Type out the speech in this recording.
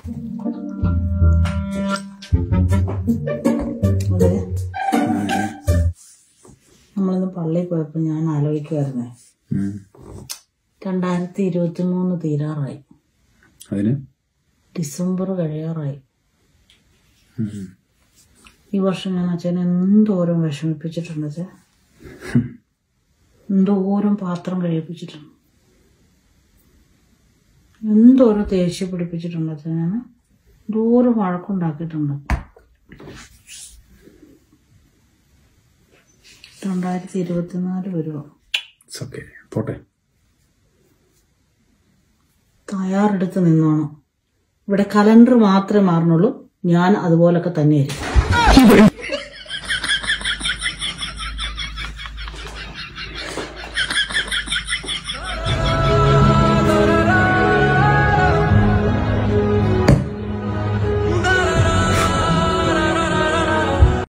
അതെ നമ്മളിന്ന് പള്ളിയിൽ പോയപ്പോൾ ഞാൻ ആലോചിക്കുമായിരുന്നേ ഉം. രണ്ടായിരത്തി ഇരുപത്തി മൂന്ന് തീരാറായി അതിന് ഡിസംബർ കഴിയാറായി ഉം. ഈ വർഷം ഞാൻ അച്ഛനെ എന്തോരം വിഷമിപ്പിച്ചിട്ടുണ്ട് അച്ഛൻ എന്തോരം പാത്രം കഴിപ്പിച്ചിട്ടുണ്ട് എന്തോരം ദേഷ്യം പിടിപ്പിച്ചിട്ടുണ്ട് അച്ഛൻ ഞാൻ എന്തോരം വഴക്കുണ്ടാക്കിയിട്ടുണ്ട് രണ്ടായിരത്തി ഇരുപത്തിനാല് വരുമോ ഇറ്റ്സ് ഓക്കെ പോട്ടെ തയ്യാറെടുത്ത് നിന്നോണം ഇവിടെ കലണ്ടർ മാത്രമേ മാറണുള്ളൂ ഞാൻ അതുപോലൊക്കെ തന്നെയായിരിക്കും